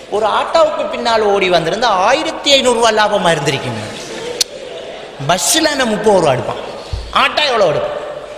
ஒரு ஆட்டோவுக்கு பின்னால் ஓடி வந்திருந்தா ஆயிரத்தி ஐநூறுரூவா லாபமாக இருந்திருக்குங்க பஸ்ஸில் நான் முப்பது ரூபா எடுப்பான் ஆட்டோ எவ்வளோ எடுப்பான்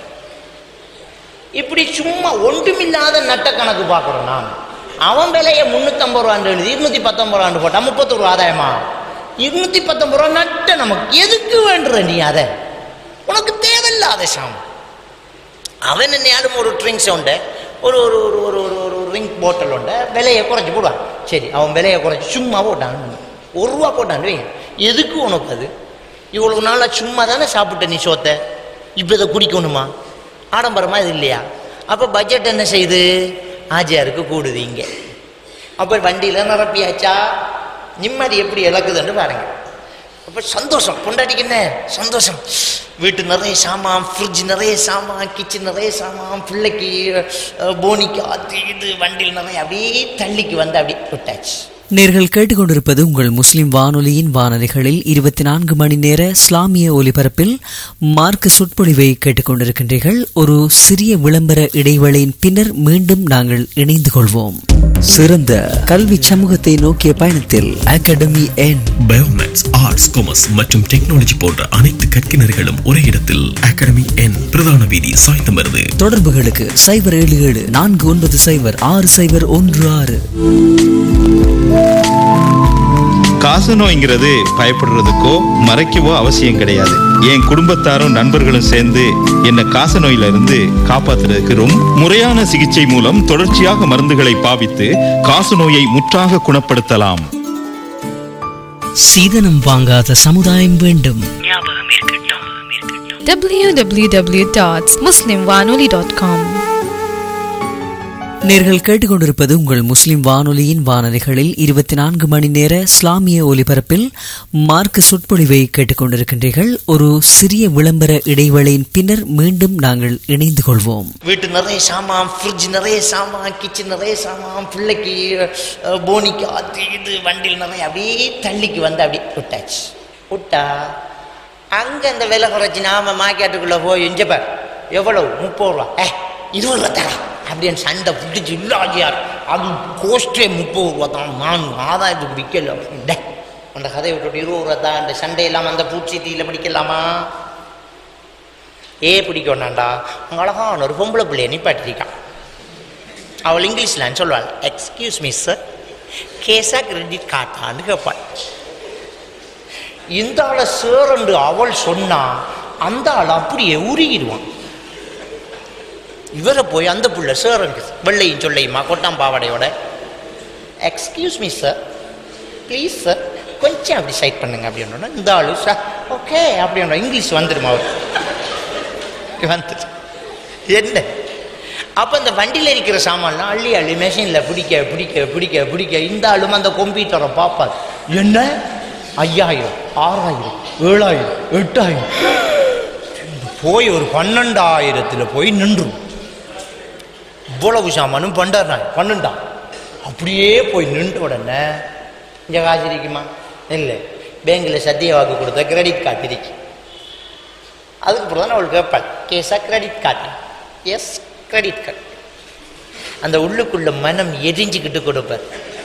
இப்படி சும்மா ஒன்றுமில்லாத நட்ட கணக்கு பார்க்குறோம் நாம் அவன் விலையை முந்நூற்றம்பது ரூபான்னு எழுதி இருநூத்தி பத்தொம்பது ரூபான்னு போட்டால் முப்பத்தொரு ரூபா ஆதாயமா இருநூத்தி பத்தொம்பது ரூபா நட்ட நமக்கு எதுக்கு வேண்டுற நீ அதை உனக்கு தேவையில்லாத சாமம் அவன் என்னையாலும் ஒரு ட்ரிங்க்ஸ் உண்டு ஒரு ஒரு ஒரு ஒரு ஒரு ஒரு ஒரு ரிங் போட்டல் உண்டு விலையை குறைச்சி போடுவான் சரி அவன் விலையை குறைச்சி சும்மா போட்டான் ஒரு ரூபா போட்டான் வைங்க எதுக்கு உனக்கு அது இவ்வளவு நாளாக சும்மா தானே சாப்பிட்ட நீ சோத்தை இப்போ இதை குடிக்கணுமா ஆடம்பரமா இது இல்லையா அப்போ பட்ஜெட் என்ன செய்யுது ஆஜியாருக்கு கூடுது இங்கே அப்போ வண்டியில் நிரப்பியாச்சா நிம்மதி எப்படி இழக்குதுன்னு பாருங்க அப்போ சந்தோஷம் பொண்டாட்டிக்கு என்ன சந்தோஷம் வீட்டு நிறைய சாமான் ஃப்ரிட்ஜ் நிறைய சாமான் கிச்சன் நிறைய சாமான் பிள்ளைக்கு அஹ், போனிக்கு அது இது வண்டியில் நிறைய அப்படியே தள்ளிக்கு வந்து அப்படியே விட்டாச்சு நேர்கள் கேட்டுக்கொண்டிருப்பது உங்கள் முஸ்லிம் வானொலியின் வானொலிகளில் இருபத்தி நான்கு மணி நேர இஸ்லாமிய ஒலிபரப்பில் மார்க்க சொற்பொழிவை கேட்டுக்கொண்டிருக்கின்றீர்கள் ஒரு சிறிய விளம்பர இடைவேளையின் பின்னர் மீண்டும் நாங்கள் இணைந்து கொள்வோம் சிறந்த கல்வி சமூகத்தை நோக்கிய பயணத்தில் அகாடமி என் பயோமேக்ஸ் ஆர்ட்ஸ் காமர்ஸ் மற்றும் டெக்னாலஜி போன்ற அனைத்து கற்கினர்களும் ஒரே இடத்தில் அகாடமி என் பிரதான வீதி சாய்ந்தமருது தொடர்புகளுக்கு சைபர் ஏழு ஏழு நான்கு ஒன்பது சைபர் ஆறு சைபர் ஒன்று ஆறு காசநோய்ங்கிறது பயப்படுறதுக்கோ மறைக்கவோ அவசியம் கிடையாது என் குடும்பத்தாரும் நண்பர்களும் சேர்ந்து என்னை காசநோயில இருந்து காப்பாத்துறதுக்கு ரொம்ப முறையான சிகிச்சை மூலம் தொடர்ச்சியாக மருந்துகளை பாவித்து காசநோயை முற்றாக குணப்படுத்தலாம் சீதனம் வாங்காத சமுதாயம் வேண்டும் www.muslimwanoli.com நேர்கள் கேட்டுக்கொண்டிருப்பது உங்கள் முஸ்லிம் வானொலியின் வானொலிகளில் இருபத்தி நான்கு மணி நேர இஸ்லாமிய ஒலிபரப்பில் மார்க்க சொற்பொழிவை கேட்டுக்கொண்டிருக்கின்றீர்கள் ஒரு சிறிய விளம்பர இடைவேளையின் பின்னர் மீண்டும் நாங்கள் இணைந்து கொள்வோம் வீட்டு நிறைய சாமான் ஃப்ரிட்ஜ் நிறைய சாமான் கிச்சன் நிறைய சாமான் பிள்ளைக்கு அஹ், போனிக்கு அது இது வண்டியில் நிறைய அப்படியே தள்ளிக்கு வந்து அப்படியே விட்டாச்சு விட்டா அங்கே அந்த விலை குறைச்சி நாம மார்க்கெட்டுக்குள்ளே போய் எஞ்சப்பார் எவ்வளவு முப்பது ரூபா ஏ இருபது ரூபா தரேன் அப்படின்னு சண்டை பிடிச்சி இல்லாஜியார் அது கோஸ்டே முப்பது ரூபா தான் நான் ஆதாயத்துக்கு விற்கல டே அந்த கதையை விட்டுட்டு இருபது ரூபா தான் அந்த சண்டை இல்லாமல் அந்த பூச்சி தீயில முடிக்கலாமா ஏ பிடிக்க வேண்டாண்டா அழகான ஒரு பொம்பளை பிள்ளைய நிப்பாட்டிருக்கான் அவள் இங்கிலீஷில் சொல்லுவாள் எக்ஸ்கியூஸ் மீ சார் கேஸா கிரெடிட் கார்டான்னு கேட்பாள் இந்த ஆளை சேரண்டு அவள் சொன்னா அந்த ஆள் அப்படியே உருகிடுவான் இவரை போய் அந்த புள்ள சேரண்டு வெள்ளையும் சொல்லையுமா கொட்டாம் பாவாடையோட excuse me sir please sir கொஞ்சம் அப்படி சைட் பண்ணுங்க அப்படின்னா இந்த ஆளு சார் ஓகே அப்படின்னா இங்கிலீஷ் வந்துடும் அவர் வந்துட்டு என்ன அப்போ இந்த வண்டியில் இருக்கிற சாமான்லாம் அள்ளி அள்ளி மெஷினில் பிடிக்க பிடிக்க பிடிக்க பிடிக்க இந்த ஆளும் அந்த கம்ப்யூட்டரை பார்ப்பார் என்ன ஐயாயிரம் ஆறாயிரம் ஏழாயிரம் எட்டாயிரம் போய் ஒரு பன்னெண்டாயிரத்தில் போய் நின்றும் இவ்வளவு சாமானும் பண்டார் பன்னெண்டாம் அப்படியே போய் நின்ற உடனே இங்கே காசு இருக்குமா இல்லை பேங்கில் சத்திய வாக்கு கொடுத்த கிரெடிட் கார்டு இருக்கு அதுக்கப்புறம் தான் அவள் கேட்பாள் கேஸா credit card yes credit card அந்த உள்ளுக்குள்ள மனம் எரிஞ்சுக்கிட்டு கொடுப்பார்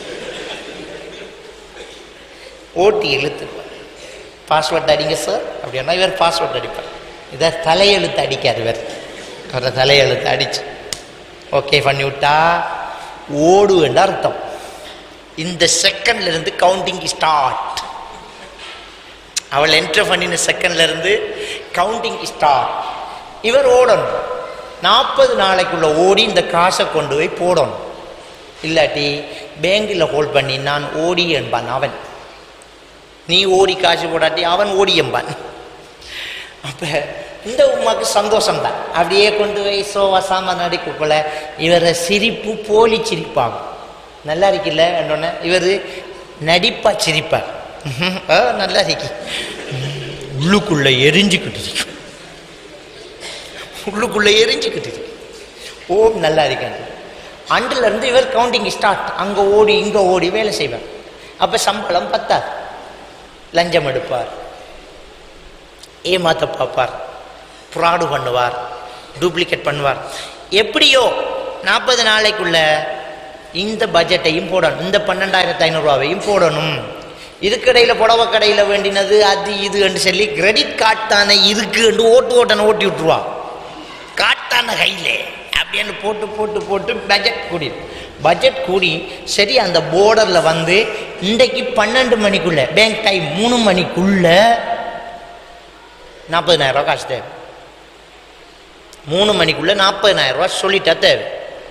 ஓட்டி இழுத்துப்பார் பாஸ்வேர்ட் அடிங்க சார் அப்படின்னா இவர் பாஸ்வேர்ட் அடிப்பார் இதை தலையெழுத்து அடிக்காது இவர் அவரை தலையெழுத்து அடிச்சு ஓகே பண்ணி விட்டா ஓடு என்ற அர்த்தம் இந்த செகண்ட்ல இருந்து கவுண்டிங் ஸ்டார்ட் அவள் என்டர் பண்ணின செகண்ட்ல இருந்து கவுண்டிங் ஸ்டார்ட் இவர் ஓடணும் நாற்பது நாளைக்குள்ள ஓடி இந்த காசை கொண்டு போய் போடணும் இல்லாட்டி பேங்கில் ஹோல்ட் பண்ணி நான் ஓடி என்பான் அவன் நீ ஓடி காசு போடாட்டி அவன் ஓடி என்பான் அப்போ இந்த உமாக்கு சந்தோஷம் தான் அப்படியே கொண்டு போய் சோவா சாமான் அடிக்கக்குள்ள இவரை சிரிப்பு போலி சிரிப்பாகும் நல்லா இருக்குல்ல என்னொன்னு இவர் நடிப்பா சிரிப்பார் ம்ஹும். ஆ, நல்லா இருக்கு உள்ளுக்குள்ள எரிஞ்சுக்கிட்டு இருக்கு உள்ளுக்குள்ள எரிஞ்சுக்கிட்டு இருக்கு ஓம் நல்லா இருக்காங்க அண்டுல இருந்து இவர் கவுண்டிங் ஸ்டார்ட் அங்க ஓடி இங்க ஓடி வேலை செய்வார் அப்ப சம்பளம் பத்தாது லஞ்சம் எடுப்பார் ஏமாத்த பார்ப்பார் ஃப்ராடு பண்ணுவார் டூப்ளிகேட் பண்ணுவார் எப்படியோ நாற்பது நாளைக்குள்ள இந்த பட்ஜெட்டையும் போடணும் இந்த பன்னெண்டாயிரத்து ஐநூறுரூவாவையும் போடணும் இதுக்கடையில் புடவை கடையில் வேண்டினது அது இதுன்னு சொல்லி கிரெடிட் கார்டு தானே இருக்குன்னு ஓட்டு ஓட்டனை ஓட்டி விட்டுருவா காட்டான கையில் அப்படின்னு போட்டு போட்டு போட்டு பட்ஜெட் கூடி பட்ஜெட் கூடி சரி அந்த போர்டரில் வந்து இன்றைக்கு பன்னெண்டு மணிக்குள்ள பேங்க் டைம் மூணு மணிக்குள்ள நாற்பதினாயிரம் ரூபா காசு தேவை மூணு மணிக்குள்ள நாற்பதினாயிரம் ரூபா சொல்லிட்டா தேவை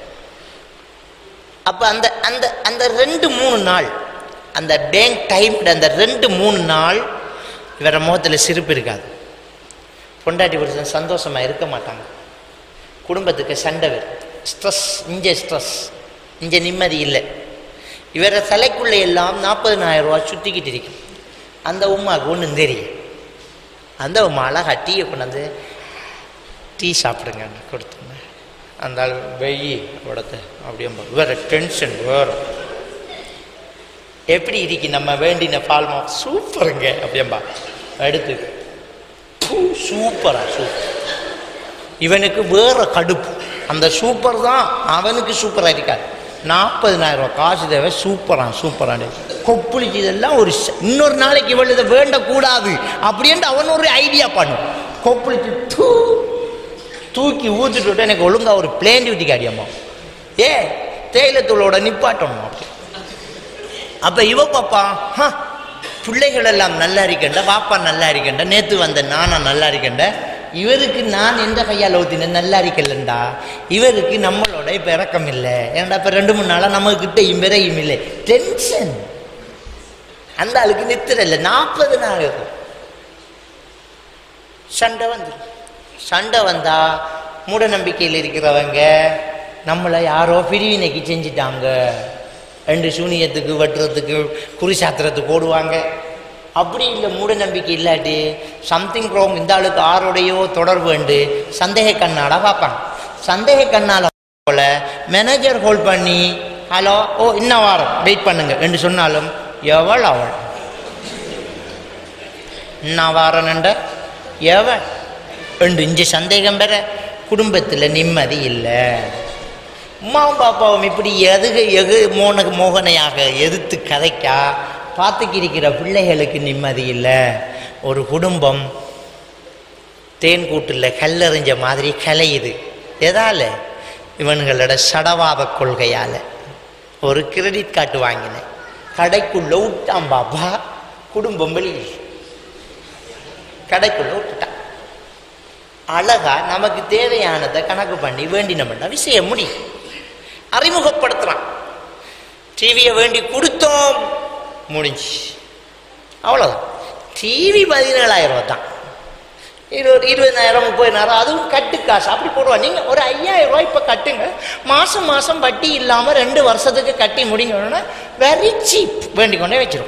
அப்போ அந்த அந்த அந்த ரெண்டு மூணு நாள் அந்த பேங்க் டைம் அந்த ரெண்டு மூணு நாள் இவர முகத்தில் சிரிப்பு இருக்காது பொண்டாட்டி புருஷன் சந்தோஷமாக இருக்க மாட்டாங்க குடும்பத்துக்கு சண்டை வரும் ஸ்ட்ரெஸ் இங்கே ஸ்ட்ரெஸ் இங்கே நிம்மதி இல்லை இவர தலைக்குள்ளே எல்லாம் நாற்பதினாயிரம் ரூபா சுற்றிக்கிட்டு இருக்கும் அந்த உமாவுக்கு ஒன்றும் தெரியும் அந்த உமா அழகா டீயை கொண்டாந்து டீ சாப்பிடுங்க கொடுத்துங்க அந்த ஆள் வெயி உடத்த அப்படியே வேற டென்ஷன் வேற எப்படி இருக்கு நம்ம வேண்டின பால்மா சூப்பருங்க அப்படியம்பா எடுத்து பூ, சூப்பரா சூப்பர் இவனுக்கு வேற கடுப்பு அந்த சூப்பர் தான் அவனுக்கு சூப்பராக இருக்காது நாற்பதினாயிரம் ரூபாய் காசு தேவை சூப்பரா சூப்பரான கொப்புளிச்சு இதெல்லாம் ஒரு ச- இன்னொரு நாளைக்கு இவள் இதை வேண்டக்கூடாது அப்படின்ட்டு அவன் ஒரு ஐடியா பண்ணும் கொப்புளிச்சு தூ தூக்கி ஊற்றிட்டு விட்டு எனக்கு ஒழுங்கா ஒரு பிளேன் டியூட்டி காடியம்மா ஏ தேயிலத்தூளோட நிப்பாட்டணும் அப்படி அப்ப இவ பாப்பா ஹ, பிள்ளைகள் எல்லாம் நல்லா இருக்கண்ட பாப்பா நல்லா இருக்கண்ட நேத்து வந்த நானா நல்லா இருக்கண்ட இவருக்கு நான் எந்த கையால் ஊத்தினேன் நல்லா இருக்கலண்டா இவருக்கு நம்மளோட இப்ப இறக்கம் இல்லை ஏன்டா இப்ப ரெண்டு மூணு நாளா நம்ம கிட்ட இம்பெறையும் இல்லை டென்ஷன் அந்த ஆளுக்கு நித்திர இல்லை நாற்பது நாள் இருக்கும் சண்டை வந்து சண்டை வந்தா மூட நம்பிக்கையில் இருக்கிறவங்க நம்மளை யாரோ பிரிவினைக்கு செஞ்சிட்டாங்க ரெண்டு சூனியத்துக்கு வெட்டுறதுக்கு குறி சாத்திரத்துக்கு போடுவாங்க அப்படி இல்லை மூட நம்பிக்கை இல்லாட்டி சம்திங் ரோங் இந்த ஆளுக்கு ஆரோடையோ தொடர்பு உண்டு சந்தேக கண்ணால பார்ப்பாங்க சந்தேக கண்ணால போல மேனேஜர் ஹோல்ட் பண்ணி ஹலோ ஓ இன்னும் வாரம் வெயிட் பண்ணுங்க என்று சொன்னாலும் எவள் அவள் இன்னும் வாரனண்ட எவன் ரெண்டு இஞ்சி சந்தேகம் பெற குடும்பத்தில் நிம்மதி இல்லை அம்மாவும் பாப்பாவும் இப்படி எதுக எகு மோன மோகனையாக எதிர்த்து கதைக்கா பார்த்துக்கிருக்கிற பிள்ளைகளுக்கு நிம்மதி இல்லை ஒரு குடும்பம் தேன் கூட்டில் கல்லெறிஞ்ச மாதிரி கலையுது எதால இவனுங்களோட சடவாத கொள்கையால் ஒரு கிரெடிட் கார்டு வாங்கினேன் கடைக்குள்ள விட்டான் பாப்பா குடும்பம் வெளியில் கடைக்குள்ள விட்டுட்டான் அழகா நமக்கு தேவையானதை கணக்கு பண்ணி வேண்டினோம்னா விஷயம் முடியும் அறிமுகப்படுத்துறான் டிவியை வேண்டி கொடுத்தோம் முடிஞ்சு அவ்வளோதான் டிவி பதினேழாயிரம் ரூபா தான் இருபது இருபதாயிரம் முப்பதாயிரம் அதுவும் கட்டு காசு அப்படி போடுவாங்க நீங்கள் ஒரு ஐயாயிரம் ரூபாய் இப்போ கட்டுங்க மாதம் மாதம் வட்டி இல்லாமல் ரெண்டு வருஷத்துக்கு கட்டி முடிங்கணும்னா வெரி சீப் வேண்டிக் கொண்டே வச்சிரும்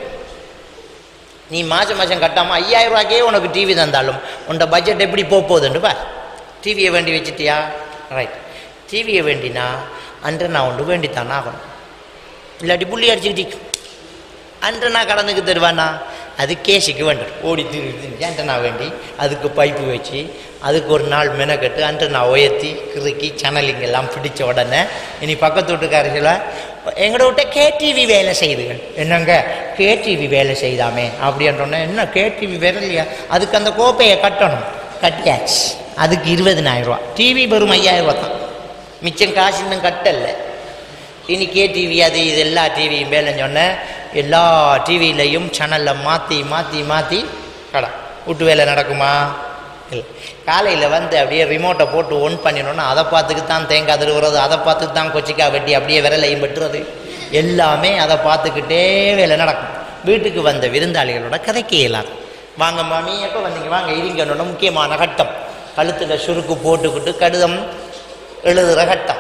நீ மாதம் மாதம் கட்டாமல் ஐயாயிரம் ரூபாய்க்கே உனக்கு டிவி தந்தாலும் உன்னோட பட்ஜெட் எப்படி போக போகுதுன்னு பார் டிவியை வேண்டி வச்சிட்டியா ரைட் டிவியை வேண்டினா அன்று நான் ஒன்று வேண்டித்தானே ஆகணும் இல்லாட்டி புள்ளி அடிச்சுக்கிட்டு அன்று நான் கடனுக்கு தருவானா அது கேஸுக்கு வேண்டும் ஓடி திரு ஏன்ட்ட வேண்டி அதுக்கு பைப்பு வச்சு அதுக்கு ஒரு நாள் மெனக்கட்டு அன்று நான் உயர்த்தி கிறுக்கி சேனலிங் எல்லாம் பிடிச்ச உடனே இனி பக்கத்து வீட்டுக்காரர்கள எங்களோட விட்ட கேடிவி வேலை செய்யுதுங்க என்னங்க கேடிவி வேலை செய்தாமே அப்படின்றோன்னே என்ன கேடிவி வேலை இல்லையா அதுக்கு அந்த கோப்பையை கட்டணும் கட்டியாச்சு அதுக்கு இருபதினாயிரம் ரூபா டிவி வெறும் ஐயாயிரம் ரூபா தான் மிச்சம் காசு இன்னும் கட்டலை இனி கே டிவி அது இது எல்லா டிவியும் வேலைன்னு சொன்னேன் எல்லா டிவிலையும் சேனலில் மாற்றி மாற்றி மாற்றி கடை வீட்டு வேலை நடக்குமா இல்லை காலையில் வந்து அப்படியே ரிமோட்டை போட்டு ஒன் பண்ணினோன்னா அதை பார்த்துக்கு தான் தேங்காய் திருவுறது அதை பார்த்துக்கு தான் கொச்சிக்காய் வெட்டி அப்படியே விரலையும் வெட்டுறது எல்லாமே அதை பார்த்துக்கிட்டே வேலை நடக்கும் வீட்டுக்கு வந்த விருந்தாளிகளோட கதைக்க இயலாது வாங்க மாமி எப்போ வந்தீங்க வாங்க இருங்கன்னோட முக்கியமான கட்டம் கழுத்தில் சுருக்கு போட்டுக்கிட்டு கடிதம் எழுதுகிற கட்டம்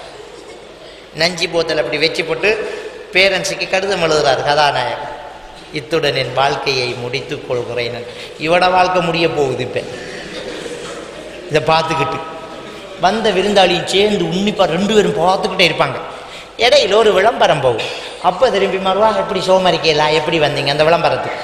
நஞ்சி போத்தல் அப்படி வச்சு போட்டு பேரண்ட்ஸுக்கு கடிதம் எழுதுறாரு கதாநாயகன் இத்துடன் என் வாழ்க்கையை முடித்துக் கொள்கிறேன் இவட வாழ்க்கை முடிய போகுது இப்போ இதை பார்த்துக்கிட்டு வந்த விருந்தாளியும் சேர்ந்து உன்னிப்பாக ரெண்டு பேரும் பார்த்துக்கிட்டே இருப்பாங்க இடையில ஒரு விளம்பரம் போகும் அப்போ திரும்பி மறுவா எப்படி சோமரிக்கலாம் எப்படி வந்தீங்க அந்த விளம்பரத்துக்கு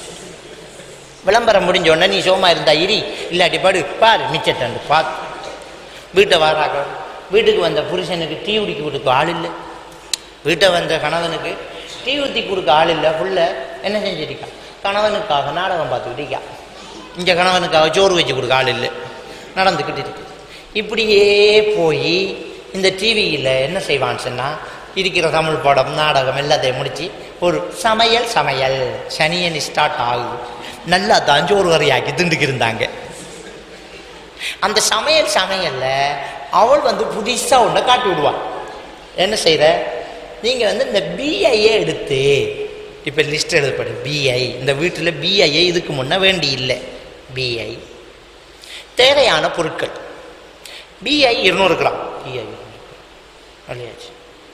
விளம்பரம் முடிஞ்ச உடனே நீ சோமா இருந்தா இரி இல்லாட்டி படு பாரு மிச்சட்டண்டு பார்த்து வீட்டை வாராக வீட்டுக்கு வந்த புருஷனுக்கு டீ குடிக்க கொடுக்க ஆள் இல்லை வீட்டை வந்த கணவனுக்கு டீ ஊற்றி கொடுக்க ஆள் இல்லை புள்ள என்ன செஞ்சிருக்கா கணவனுக்காக நாடகம் பார்த்துக்கிட்டு இருக்கா இங்கே கணவனுக்காக சோறு வச்சு கொடுக்க ஆள் இல்லை நடந்துக்கிட்டு இருக்கு இப்படியே போய் இந்த டிவியில் என்ன செய்வான்னு சொன்னால் இருக்கிற தமிழ் படம் நாடகம் எல்லாத்தையும் முடித்து ஒரு சமையல் சமையல் சனியன் ஸ்டார்ட் ஆகுது நல்லா தான் சோறு வரையாக்கி திண்டுக்கு இருந்தாங்க அந்த சமையல் சமையல்ல அவள் வந்து புதுசாக ஒன்றை காட்டி விடுவாள் என்ன செய்கிற நீங்கள் வந்து இந்த பிஐயே எடுத்து இப்போ லிஸ்ட் எழுதப்படு பிஐ இந்த வீட்டில் பிஐயே இதுக்கு முன்னே வேண்டி இல்லை பிஐ தேவையான பொருட்கள் பிஐ இருநூறு கிராம் பிஐ வழியாச்சு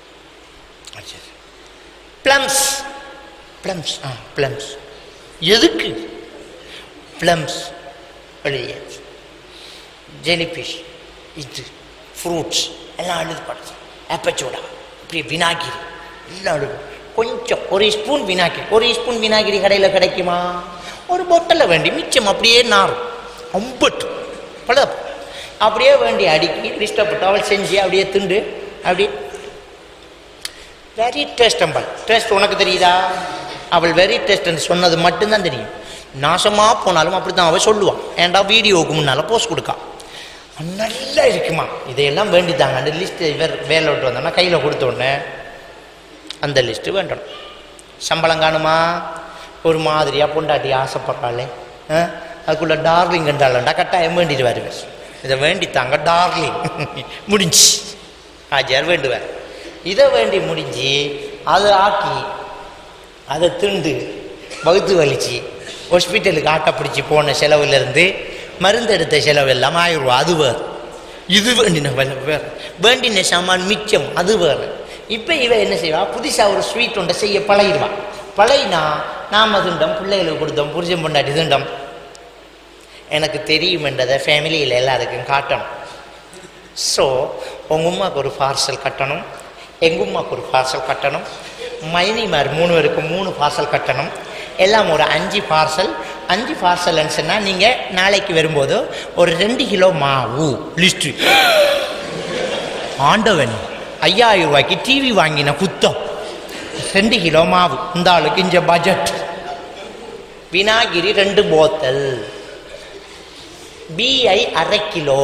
ப்ளம்ஸ் ப்ளம்ஸ் ஆ ப்ளம்ஸ் எதுக்கு ப்ளம்ஸ் எழுதியாச்சு ஜெலிஃபிஷ் இது ஃப்ரூட்ஸ் எல்லாம் எழுதி படுத்து ஆப்பச்சோடா இப்படி வினாகிரி எல்லாம் எழுது கொஞ்சம் ஒரு ஸ்பூன் வினாகிரி ஒரு ஸ்பூன் வினாகிரி கடையில் கிடைக்குமா ஒரு பொட்டலில் வேண்டி மிச்சம் அப்படியே நாரும் அம்பட்டு பல அப்படியே வேண்டி அடுக்கி லிஸ்டப்பட்டு அவள் செஞ்சு அப்படியே திண்டு அப்படி வெரி டேஸ்ட் அம்பல் டேஸ்ட் உனக்கு தெரியுதா அவள் வெரி டேஸ்ட்னு சொன்னது மட்டும்தான் தெரியும் நாசமாக போனாலும் அப்படி தான் அவள் சொல்லுவான் ஏன்டா வீடியோவுக்கு முன்னால் போஸ்ட் கொடுக்கா நல்லா இருக்குமா இதையெல்லாம் வேண்டித்தாங்க அந்த லிஸ்ட்டு வேறு வேலை விட்டு வந்தோம்னா கையில் கொடுத்த உடனே அந்த லிஸ்ட்டு வேண்டணும் சம்பளம் காணுமா ஒரு மாதிரியாக பொண்டாட்டி ஆசைப்படுறாளே ஆ அதுக்குள்ளே டார்லிங் கண்டாலண்டா கட்டாயம் வேண்டிட்டு வருவேன் இதை வேண்டித்தாங்க டார்லிங் முடிஞ்சு ஆஜியார் வேண்டுவார் இதை வேண்டி முடிஞ்சு அதை ஆக்கி அதை திண்டு வகுத்து வலிச்சு ஹாஸ்பிட்டலுக்கு ஆட்டை பிடிச்சி போன செலவுலேருந்து மருந்து எடுத்த செலவு எல்லாம் ஆயிரம் ரூபா அது வேறு இது வேண்டின வேலை வேறு வேண்டின சாமான் மிச்சம் அது வேறு இப்போ இவ என்ன செய்வா புதுசாக ஒரு ஸ்வீட் ஒன்றை செய்ய பழகிடுவா பழகினா நாம திண்டம் பிள்ளைகளுக்கு கொடுத்தோம் புரிஜம் பொண்டாட்டி திண்டம் எனக்கு தெரியும் என்றதை ஃபேமிலியில் எல்லாருக்கும் காட்டணும் ஸோ உங்கள் உமாவுக்கு ஒரு பார்சல் கட்டணும் எங்கள் உமாவுக்கு ஒரு பார்சல் கட்டணும் மைனிமார் மூணு பேருக்கு மூணு பார்சல் கட்டணும் எல்லாம் ஒரு அஞ்சு பார்சல் அஞ்சு பார்சல்னு சொன்னால் நீங்கள் நாளைக்கு வரும்போது ஒரு ரெண்டு கிலோ மாவு லிஸ்ட்டு ஆண்டவன் ஐயாயிரம் ரூபாய்க்கு டிவி வாங்கின குத்தம் ரெண்டு கிலோ மாவு இந்த ஆளுக்கு இஞ்ச பட்ஜெட் வினாகிரி ரெண்டு போத்தல் பிஐ அரை கிலோ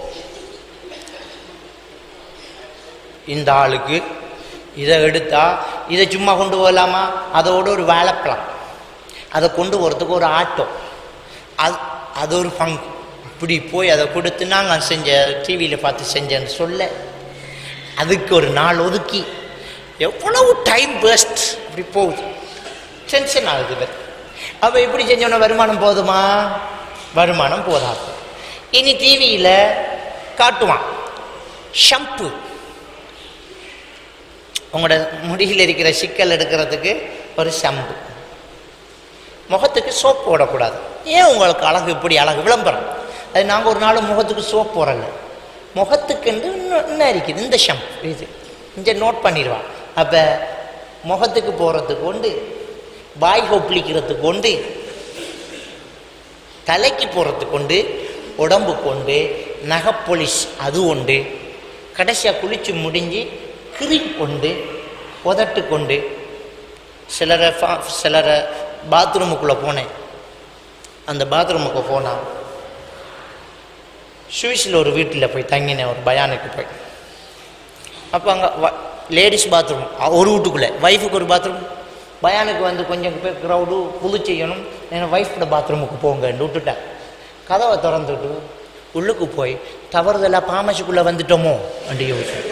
இந்த ஆளுக்கு இதை எடுத்தா இதை சும்மா கொண்டு போகலாமா அதோட ஒரு வாழைப்பழம் அதை கொண்டு போகிறதுக்கு ஒரு ஆட்டோ அது அது ஒரு பங்கு இப்படி போய் அதை கொடுத்து நாங்கள் செஞ்ச டிவியில் பார்த்து செஞ்சேன்னு சொல்ல அதுக்கு ஒரு நாள் ஒதுக்கி எவ்வளவு டைம் வேஸ்ட் அப்படி போகுது டென்ஷன் ஆகுது இவர் அப்போ எப்படி செஞ்சோன்னா வருமானம் போதுமா வருமானம் போதாது இனி டிவியில் காட்டுவான் ஷம்பு உங்களோட முடியில் இருக்கிற சிக்கல் எடுக்கிறதுக்கு ஒரு ஷம்பு முகத்துக்கு சோப் போடக்கூடாது ஏன் உங்களுக்கு அழகு இப்படி அழகு விளம்பரம் அது நாங்கள் ஒரு நாள் முகத்துக்கு சோப் போடலை முகத்துக்குண்டு இன்னும் இன்னும் இருக்குது இந்த ஷம்பு இது இங்கே நோட் பண்ணிடுவான் அப்போ முகத்துக்கு போகிறதுக்கு உண்டு வாய் கொப்பளிக்கிறதுக்கு உண்டு தலைக்கு போகிறதுக்கு உண்டு உடம்பு கொண்டு நகைப்பொலிஷ் அது உண்டு கடைசியாக குளித்து முடிஞ்சு கிரீம் கொண்டு உதட்டு கொண்டு சிலரை ஃபா சிலரை பாத்ரூமுக்குள்ளே போனேன் அந்த பாத்ரூமுக்கு போனால் சுவிஸில் ஒரு வீட்டில் போய் தங்கினேன் ஒரு பயானுக்கு போய் அப்போ அங்கே லேடிஸ் பாத்ரூம் ஒரு வீட்டுக்குள்ளே ஒய்ஃபுக்கு ஒரு பாத்ரூம் பயானுக்கு வந்து கொஞ்சம் பேர் க்ரௌடு புது செய்யணும் என் ஒய்ஃபோட பாத்ரூமுக்கு போங்கன்னு விட்டுட்டேன் கதவை திறந்துட்டு உள்ளுக்கு போய் தவறுதலாக பாமசிக்குள்ளே வந்துட்டோமோ அப்படி யோசிச்சேன்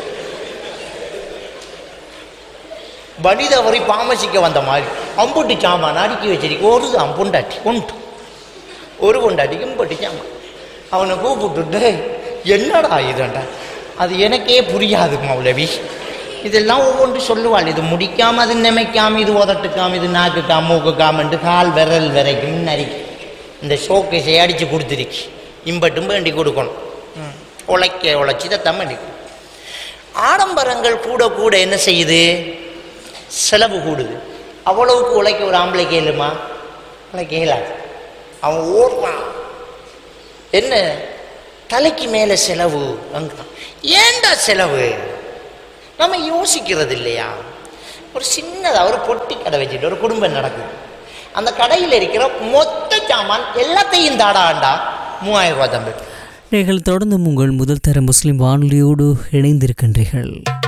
வழி தவறி பாமசிக்க வந்த மாதிரி அம்புட்டு சாமான் அடுக்கி வச்சிருக்கு ஒரு தான் பொண்டாட்டி கொண்டு ஒரு பொண்டாட்டிக்கு இம்புட்டு சாமான் அவனை கூப்பிட்டுட்டு என்னடா இதுண்டா அது எனக்கே புரியாது மௌலவி இதெல்லாம் ஒவ்வொன்று சொல்லுவாள் இது முடிக்காம அது நிமைக்காம இது உதட்டுக்காம இது நாக்குக்காம மூக்குக்காமன்ட்டு கால் விரல் வரைக்கும் நரிக்கு இந்த ஷோக்கேஸை அடித்து கொடுத்துருக்கு இம்பட்டும் வேண்டி கொடுக்கணும் ம். உழைக்க உழைச்சி இதை வேண்டி கொடு. ஆடம்பரங்கள் கூட கூட என்ன செய்யுது செலவு கூடுது அவ்வளவுக்கு உழைக்க ஒரு ஆம்பளை கேளுமா உழைக்க இயலாது அவன் ஓடுறான் என்ன தலைக்கு மேலே செலவு வாங்குறான் ஏன்டா செலவு நம்ம யோசிக்கிறது இல்லையா ஒரு சின்னதாக ஒரு பொட்டி கடை வச்சுட்டு ஒரு குடும்பம் நடக்குது அந்த கடையில் இருக்கிற மொத்த சாமான் எல்லாத்தையும் தாடாண்டா மூவாயிரம் ரூபாய் தம்பி நீங்கள் தொடர்ந்தும் உங்கள் முதல் தர முஸ்லிம் வானொலியோடு இணைந்திருக்கின்றீர்கள்